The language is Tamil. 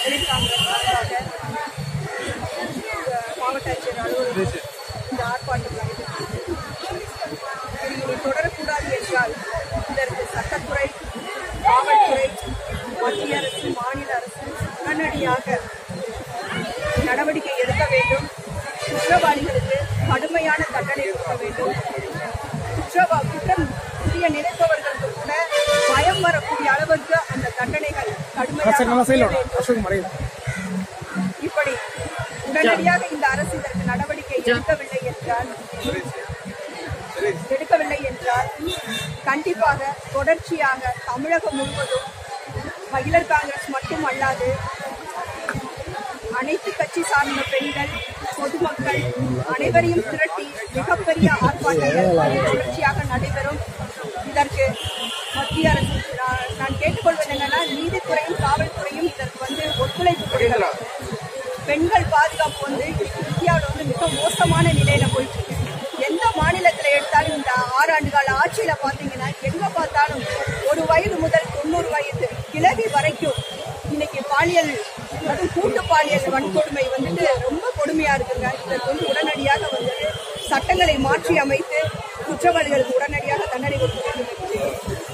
தொழிற்சாலை சார்பாக இந்த மாவட்ட ஆட்சியர் அலுவலகம் இந்த ஆர்ப்பாட்டம் நடைபெற்றது இது இனி தொடரக்கூடாது என்றால் இதற்கு சட்டத்துறை காவல்துறை மத்திய அரசு மாநில அரசு உடனடியாக நடவடிக்கை எடுக்க வேண்டும் குற்றவாளிகளுக்கு கடுமையான தண்டனை கொடுக்க வேண்டும் குற்றவா குற்றம் புரிய நினைப்பவர்களுக்கு கூட பயம் வரக்கூடிய அளவுக்கு அந்த தண்டனைகள் கடுமையாக அமைய வேண்டும். இப்படி உடனடியாக இந்த அரசு இதற்கு நடவடிக்கை எடுக்கவில்லை என்றால் எடுக்கவில்லை என்றால் கண்டிப்பாக தொடர்ச்சியாக தமிழகம் முழுவதும் மகிழர் காங்கிரஸ் மட்டும் அல்லாது அனைத்து கட்சி சார்ந்த பெண்கள் பொதுமக்கள் அனைவரையும் திரட்டி மிகப்பெரிய ஆர்ப்பாட்டங்கள் தொடர்ச்சியாக நடைபெறும் இதற்கு மத்திய அரசு நான் நான் கேட்டுக்கொள்வது என்னன்னா நீதித்துறையும் காவல்துறையும் இதற்கு வந்து ஒத்துழைப்பு கொடுக்கலாம் பெண்கள் பாதுகாப்பு வந்து இன்னைக்கு இந்தியாவில் வந்து மிக மோசமான நிலையில போயிட்டு இருக்கு எந்த மாநிலத்துல எடுத்தாலும் இந்த ஆறு ஆண்டு கால ஆட்சியில பாத்தீங்கன்னா எங்க பார்த்தாலும் ஒரு வயது முதல் தொண்ணூறு வயது கிழவி வரைக்கும் இன்னைக்கு பாலியல் அதுவும் கூட்டு பாலியல் வன்கொடுமை வந்துட்டு ரொம்ப கொடுமையா இருக்குங்க இதற்கு வந்து உடனடியாக வந்துட்டு சட்டங்களை மாற்றி அமைத்து குற்றவாளிகளுக்கு உடனடியாக தண்டனை கொடுக்க வேண்டும் என்று